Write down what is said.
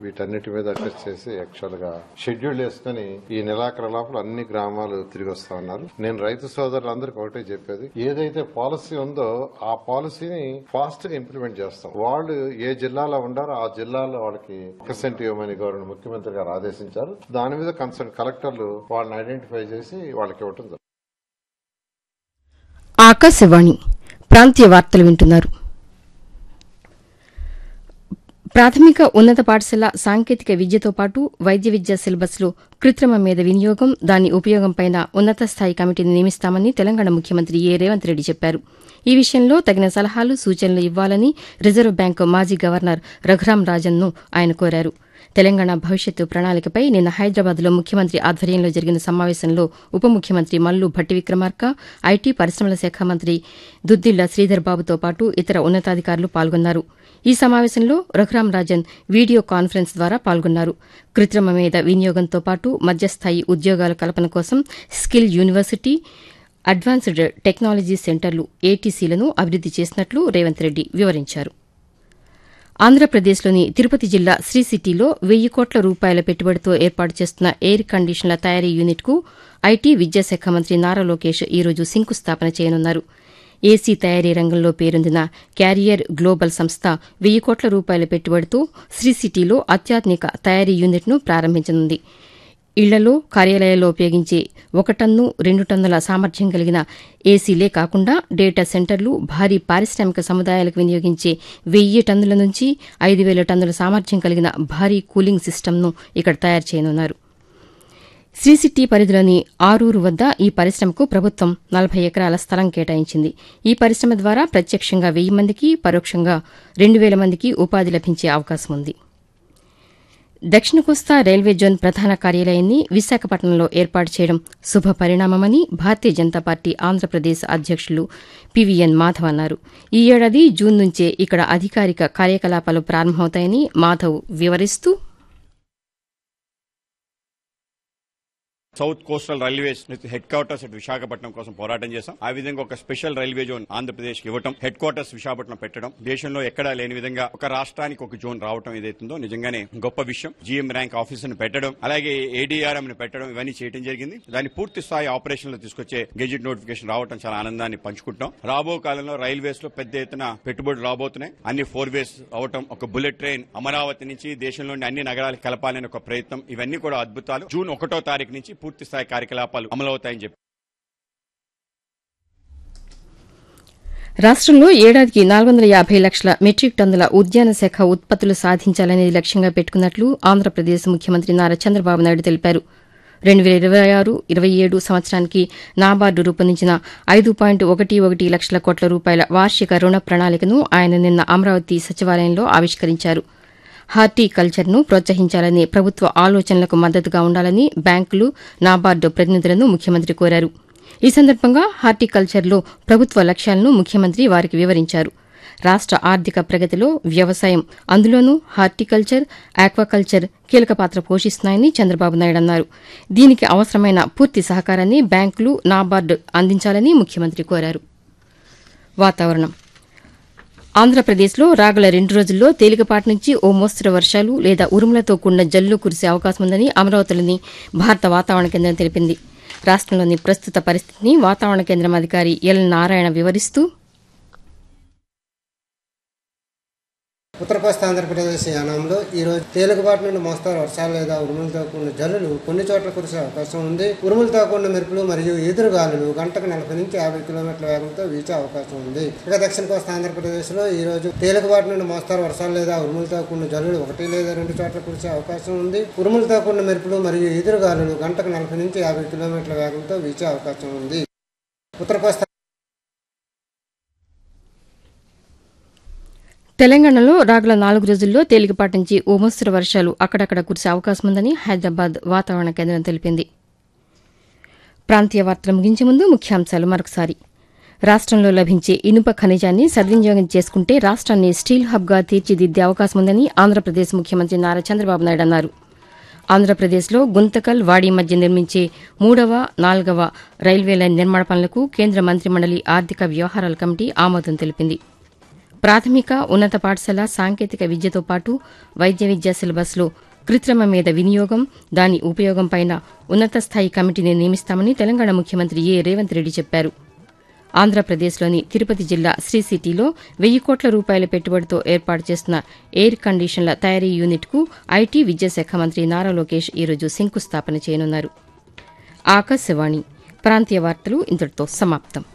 వీటన్నిటి మీద అడ్జస్ట్ చేసి యాక్చువల్ గా షెడ్యూల్ వేసుకుని ఈ నెలాఖరు లోపల అన్ని గ్రామాలు తిరిగి వస్తా ఉన్నారు నేను రైతు సోదరులందరికీ ఒకటే చెప్పేది ఏదైతే పాలసీ ఉందో ఆ పాలసీని ఫాస్ట్ గా ఇంప్లిమెంట్ చేస్తాం వాళ్ళు ఏ జిల్లాలో ఉండారో ఆ జిల్లాలో వాళ్ళకి పర్సెంట్ ఇవ్వమని గవర్నమెంట్ ముఖ్యమంత్రి గారు ఆదేశించారు దాని మీద కన్సర్న్ కలెక్టర్లు వాళ్ళని ఐడెంటిఫై చేసి వాళ్ళకి ఇవ్వటం జరుగుతుంది. ఆకాశవాణి ప్రాంతీయ వార్తలు వింటున్నారు ప్రాథమిక ఉన్నత పాఠశాల సాంకేతిక విద్యతో పాటు వైద్య విద్యా సిలబస్లో కృత్రిమ మేధ వినియోగం దాని ఉపయోగంపైన ఉన్నత స్థాయి కమిటీని నియమిస్తామని తెలంగాణ ముఖ్యమంత్రి ఏ రేవంత్ రెడ్డి చెప్పారు ఈ విషయంలో తగిన సలహాలు సూచనలు ఇవ్వాలని రిజర్వ్ బ్యాంకు మాజీ గవర్నర్ రఘురాం రాజన్ను ఆయన కోరారు తెలంగాణ భవిష్యత్తు ప్రణాళికపై నిన్న హైదరాబాద్లో ముఖ్యమంత్రి ఆధ్వర్యంలో జరిగిన సమావేశంలో ఉప ముఖ్యమంత్రి మల్లు భట్టి విక్రమార్క ఐటీ పరిశ్రమల శాఖ మంత్రి దుద్దిళ్ల శ్రీధర్ బాబుతో పాటు ఇతర ఉన్నతాధికారులు పాల్గొన్నారు ఈ సమావేశంలో రఘురాం రాజన్ వీడియో కాన్ఫరెన్స్ ద్వారా పాల్గొన్నారు కృత్రిమ మేధ వినియోగంతో పాటు మధ్యస్థాయి ఉద్యోగాల కల్పన కోసం స్కిల్ యూనివర్సిటీ అడ్వాన్స్డ్ టెక్నాలజీ సెంటర్లు ఏటీసీలను అభివృద్ది చేసినట్లు రేవంత్ రెడ్డి వివరించారు ఆంధ్రప్రదేశ్లోని తిరుపతి జిల్లా శ్రీ సిటీలో వెయ్యి కోట్ల రూపాయల పెట్టుబడితో ఏర్పాటు చేస్తున్న ఎయిర్ కండిషన్ల తయారీ యూనిట్కు ఐటీ విద్యాశాఖ మంత్రి నారా లోకేష్ ఈరోజు శంకుస్థాపన చేయనున్నారు ఏసీ తయారీ రంగంలో పేరొందిన క్యారియర్ గ్లోబల్ సంస్థ వెయ్యి కోట్ల రూపాయల పెట్టుబడితో శ్రీ సిటీలో అత్యాధునిక తయారీ యూనిట్ను ప్రారంభించనుంది ఇళ్లలో కార్యాలయాల్లో ఉపయోగించే ఒక టన్ను రెండు టన్నుల సామర్థ్యం కలిగిన ఏసీలే కాకుండా డేటా సెంటర్లు భారీ పారిశ్రామిక సముదాయాలకు వినియోగించే వెయ్యి టన్నుల నుంచి ఐదు వేల టన్నుల సామర్థ్యం కలిగిన భారీ కూలింగ్ సిస్టమ్ను ఇక్కడ తయారు చేయనున్నారు శ్రీసిటీ పరిధిలోని ఆరూరు వద్ద ఈ పరిశ్రమకు ప్రభుత్వం నలభై ఎకరాల స్థలం కేటాయించింది ఈ పరిశ్రమ ద్వారా ప్రత్యక్షంగా వెయ్యి మందికి పరోక్షంగా రెండు వేల మందికి ఉపాధి లభించే అవకాశం ఉంది దక్షిణ కోస్తా రైల్వే జోన్ ప్రధాన కార్యాలయాన్ని విశాఖపట్నంలో ఏర్పాటు చేయడం శుభ పరిణామమని భారతీయ జనతా పార్టీ ఆంధ్రప్రదేశ్ అధ్యక్షులు పివిఎన్ మాధవ్ అన్నారు ఈ ఏడాది జూన్ నుంచే ఇక్కడ అధికారిక కార్యకలాపాలు ప్రారంభమవుతాయని మాధవ్ వివరిస్తూ south coastal railways headquarters at Visakhapatnam కోసం పోరాటం చేశాం ఆ విధంగా ఒక స్పెషల్ రైల్వే జోన్ ఆంధ్రప్రదేశ్ కి ఇవ్వటం హెడ్ క్వార్టర్స్ విశాఖపట్నం పెట్టడం దేశంలో ఎక్కడా లేని విధంగా ఒక రాష్ట్రానికి ఒక జోన్ రావటం ఏదైతుందో నిజంగానే గొప్ప విషయం జీఎం ర్యాంక్ ఆఫీసర్ ని పెట్టడం అలాగే ఏడీఆర్ఎం ని పెట్టడం ఇవన్నీ చేయడం జరిగింది దాన్ని పూర్తి స్థాయి ఆపరేషన్ లో తీసుకొచ్చే గెజిట్ నోటిఫికేషన్ రావటం చాలా ఆనందాన్ని పంచుకుంటాం రాబో కాలంలో రైల్వేస్ లో పెద్ద ఎత్తున పెట్టుబడులు రాబోతున్నాయి అన్ని ఫోర్ వేస్ అవటం ఒక బుల్లెట్ ట్రైన్ అమరావతి నుంచి దేశంలోని అన్ని నగరాలకు కలపాలని ఒక ప్రయత్నం ఇవన్నీ కూడా అద్భుతాలు జూన్ ఒకటో తారీఖు నుంచి పూర్తి స్థాయి కార్యకలాపాలు అమలవుతాయని చెప్పి రాష్ట్రంలో ఏడాదికి నాలుగు వందల యాభై లక్షల మెట్రిక్ టన్నుల ఉద్యాన శాఖ ఉత్పత్తులు సాధించాలనేది లక్ష్యంగా పెట్టుకున్నట్లు ఆంధ్రప్రదేశ్ ముఖ్యమంత్రి నారా చంద్రబాబు నాయుడు తెలిపారు రెండు వేల ఇరవై ఆరు ఇరవై ఏడు సంవత్సరానికి నాబార్డు రూపొందించిన ఐదు పాయింట్ ఒకటి ఒకటి లక్షల కోట్ల రూపాయల వార్షిక రుణ ప్రణాళికను ఆయన నిన్న అమరావతి సచివాలయంలో ఆవిష్కరించారు హార్టికల్చర్ను ప్రోత్సహించాలనే ప్రభుత్వ ఆలోచనలకు మద్దతుగా ఉండాలని బ్యాంకులు నాబార్డు ప్రతినిధులను ముఖ్యమంత్రి కోరారు ఈ సందర్భంగా హార్టికల్చర్లో ప్రభుత్వ లక్ష్యాలను ముఖ్యమంత్రి వారికి వివరించారు రాష్ట ఆర్థిక ప్రగతిలో వ్యవసాయం అందులోనూ హార్టికల్చర్ ఆక్వాకల్చర్ కీలక పాత్ర పోషిస్తున్నాయని చంద్రబాబు నాయుడు అన్నారు దీనికి అవసరమైన పూర్తి సహకారాన్ని బ్యాంకులు నాబార్డు అందించాలని ముఖ్యమంత్రి కోరారు వాతావరణం ఆంధ్రప్రదేశ్లో రాగల రెండు రోజుల్లో తేలికపాటి నుంచి ఓ మోస్తరు వర్షాలు లేదా ఉరుములతో కూడిన జల్లు కురిసే అవకాశం ఉందని అమరావతిలోని భారత వాతావరణ కేంద్రం తెలిపింది రాష్టంలోని ప్రస్తుత పరిస్థితిని వాతావరణ కేంద్రం అధికారి ఎల్ నారాయణ వివరిస్తూ ఉత్తర కోస్తా ఆంధ్రప్రదేశ్ యానంలో ఈ రోజు తేలికపాటి నుండి మోస్తారు వర్షాలు లేదా ఉరుములతో కూడిన జల్లులు కొన్ని చోట్ల కురిసే అవకాశం ఉంది ఉరుములతో కూడిన మెరుపులు మరియు ఎదురుగాలులు గంటకు నలభై నుంచి యాభై కిలోమీటర్ల వేగంతో వీచే అవకాశం ఉంది ఇక దక్షిణ కోస్తా ఆంధ్రప్రదేశ్ లో ఈ రోజు తేలికపాటి నుండి మోస్తారు వర్షాలు లేదా ఉరుములతో కూడిన జల్లులు ఒకటి లేదా రెండు చోట్ల కురిసే అవకాశం ఉంది ఉరుములతో కూడిన మెరుపులు మరియు ఎదురుగాలులు గంటకు నలభై నుంచి యాభై కిలోమీటర్ల వేగంతో వీచే అవకాశం ఉంది ఉత్తర కోస్తా తెలంగాణలో రాగల నాలుగు రోజుల్లో తేలికపాటి నుంచి ఓ మోస్తరు వర్షాలు అక్కడక్కడ కురిసే అవకాశం ఉందని హైదరాబాద్ వాతావరణ కేంద్రం తెలిపింది ప్రాంతీయ వార్తలు ముగించే ముందు ముఖ్యాంశాలు మరొకసారి రాష్టంలో లభించే ఇనుప ఖనిజాన్ని సద్వినియోగం చేసుకుంటే రాష్ట్రాన్ని స్టీల్ హబ్గా తీర్చిదిద్దే అవకాశం ఉందని ఆంధ్రప్రదేశ్ ముఖ్యమంత్రి నారా చంద్రబాబు నాయుడు అన్నారు ఆంధ్రప్రదేశ్లో గుంతకల్ వాడి మధ్య నిర్మించే మూడవ నాలుగవ రైల్వే లైన్ నిర్మాణ పనులకు కేంద్ర మంత్రి మండలి ఆర్థిక వ్యవహారాల కమిటీ ఆమోదం తెలిపింది ప్రాథమిక ఉన్నత పాఠశాల సాంకేతిక విద్యతో పాటు వైద్య విద్యా సిలబస్లో కృత్రిమ మీద వినియోగం దాని ఉపయోగంపైన ఉన్నత స్థాయి కమిటీని నియమిస్తామని తెలంగాణ ముఖ్యమంత్రి ఏ రేవంత్ రెడ్డి చెప్పారు ఆంధ్రప్రదేశ్లోని తిరుపతి జిల్లా శ్రీ సిటీలో వెయ్యి కోట్ల రూపాయల పెట్టుబడితో ఏర్పాటు చేస్తున్న ఎయిర్ కండిషన్ల తయారీ యూనిట్కు ఐటీ విద్యాశాఖ మంత్రి నారా లోకేష్ ఈరోజు శంకుస్థాపన చేయనున్నారు ఆకాశవాణి ప్రాంతీయ వార్తలు ఇంతటితో సమాప్తం